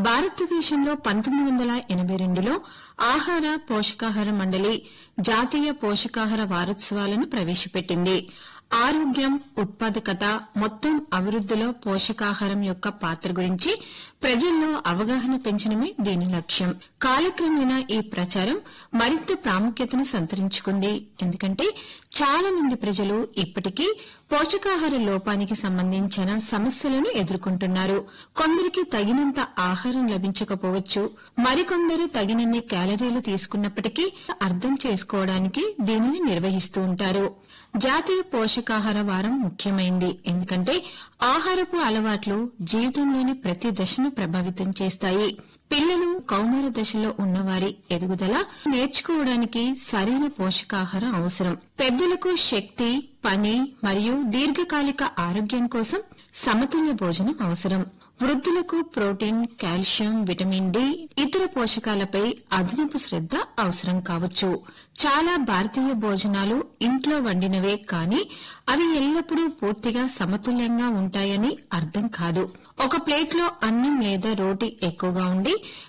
భారతదేశంలో పంతొమ్మిది వందల ఎనబై రెండులో ఆహార పోషకాహార మండలి జాతీయ పోషకాహార వారోత్సవాలను ప్రవేశపెట్టింది ఆరోగ్యం ఉత్పాదకత మొత్తం అభివృద్దిలో పోషకాహారం యొక్క పాత్ర గురించి ప్రజల్లో అవగాహన పెంచడమే దీని లక్ష్యం కాలక్రమేణా ఈ ప్రచారం మరింత ప్రాముఖ్యతను సంతరించుకుంది ఎందుకంటే చాలా మంది ప్రజలు ఇప్పటికీ పోషకాహార లోపానికి సంబంధించిన సమస్యలను ఎదుర్కొంటున్నారు కొందరికి తగినంత ఆహారం లభించకపోవచ్చు మరికొందరు తగినన్ని క్యాలరీలు తీసుకున్నప్పటికీ అర్థం చేసుకోవడానికి దీనిని నిర్వహిస్తూ ఉంటారు జాతీయ పోషకాహార వారం ముఖ్యమైంది ఎందుకంటే ఆహారపు అలవాట్లు జీవితంలోని ప్రతి దశను ప్రభావితం చేస్తాయి పిల్లలు కౌమార దశలో ఉన్నవారి ఎదుగుదల నేర్చుకోవడానికి సరైన పోషకాహారం అవసరం పెద్దలకు శక్తి పని మరియు దీర్ఘకాలిక ఆరోగ్యం కోసం సమతుల్య భోజనం అవసరం వృద్ధులకు ప్రోటీన్ కాల్షియం విటమిన్ డి ఇతర పోషకాలపై అదనపు శ్రద్ధ అవసరం కావచ్చు చాలా భారతీయ భోజనాలు ఇంట్లో వండినవే కానీ అవి ఎల్లప్పుడూ పూర్తిగా సమతుల్యంగా ఉంటాయని అర్థం కాదు ఒక ప్లేట్లో అన్నం లేదా రోటి ఎక్కువగా ఉండి